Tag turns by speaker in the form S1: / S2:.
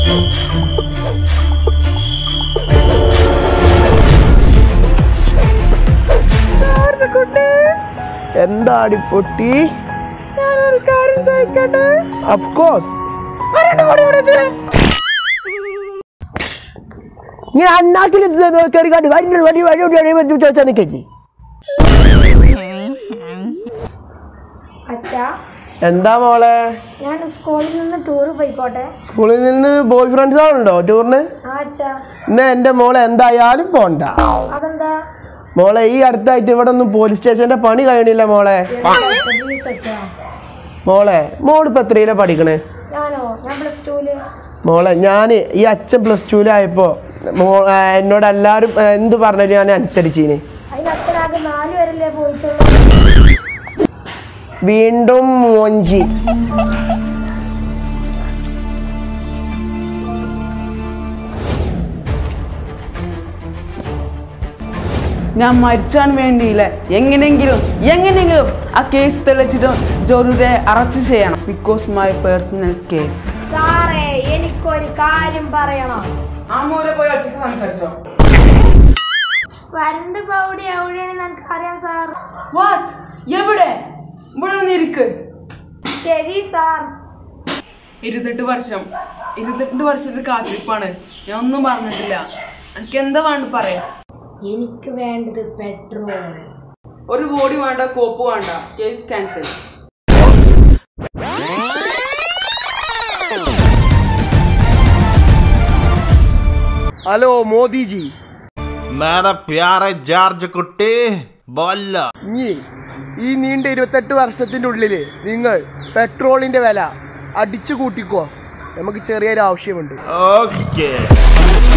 S1: എന്താടി പൊട്ടി of course നീ അന്നാട്ടിൽ കയറി കാട്ടി വരി വരി വരി വരി വരി ചോദിച്ചാൽ നിൽക്കേ
S2: അച്ഛാ
S1: എന്താ മോളെ
S2: ഞാൻ സ്കൂളിൽ നിന്ന് ടൂർ പോയിക്കോട്ടെ
S1: സ്കൂളിൽ നിന്ന് ബോയ് ഫ്രണ്ട്സ് ആണുണ്ടോ ടൂറിന്
S2: ആ അച്ഛാ
S1: ഇന്ന് എന്റെ മോളെ എന്തായാലും പോണ്ട
S2: അതെന്താ
S1: മോളെ ഈ അടുത്തായിട്ട് ഇവിടെ ഒന്നും പോലീസ് സ്റ്റേഷന്റെ പണി കഴിയണില്ല മോളെ
S2: പ്ലീസ് അച്ഛാ
S1: മോളെ മോളിപ്പോ എത്രയിലാ പഠിക്കണേ
S2: ഞാനോ ഞാൻ പ്ലസ് ടുവില്
S1: മോളെ ഞാൻ ഈ അച്ഛൻ പ്ലസ് ടുവിലായപ്പോ മോ ആ, എന്നോട് എല്ലാവരും ആ, എന്ത് പറഞ്ഞാലും ഞാൻ അനുസരിച്ചീന്
S2: അതിന് അച്ഛനാകെ നാല് വരല്ലേ പോയിട്ടുള്ളൂ
S1: വീണ്ടും മോഞ്ചി
S3: ഞാൻ മരിച്ചാൻ വേണ്ടിയില്ല എങ്ങനെയെങ്കിലും എങ്ങനെയെങ്കിലും ആ കേസ് തെളിച്ചിട്ട് ജോറുടെ അറസ്റ്റ് ചെയ്യണം ബിക്കോസ് മൈ പേഴ്സണൽ കേസ്
S2: സാറേ എനിക്കൊരു കാര്യം പറയണം
S3: ആ മൂല പോയി ഒറ്റയ്ക്ക് സംസാരിച്ചോ
S2: വരണ്ട് പൗടി എവിടെയാണെന്ന് എനിക്ക് അറിയാം സാർ
S3: വാട്ട് എവിടെ ഇവിടെ ഒന്ന് ഇരിക്ക്
S2: ശരി സാർ
S3: ഇരുപത്തെട്ട് വർഷം ഇരുപത്തെട്ട് വർഷത്തെ കാത്തിരിപ്പാണ് ഞാൻ ഒന്നും പറഞ്ഞിട്ടില്ല എനിക്ക് എന്താ വേണ്ട പറയാ
S2: എനിക്ക് വേണ്ടത് പെട്രോൾ
S3: ഒരു ബോഡി വേണ്ട കോപ്പ് വേണ്ട കേസ് ക്യാൻസൽ
S1: ഹലോ മോദിജി
S4: मेरा प्यारे जॉर्ज कुट्टी बोल
S1: ഇനി ഈ നീണ്ട ഇരുപത്തെട്ട് വർഷത്തിന്റെ ഉള്ളില് നിങ്ങൾ പെട്രോളിന്റെ വില അടിച്ചു കൂട്ടിക്കോ നമുക്ക് ചെറിയൊരു ആവശ്യമുണ്ട്
S4: ओके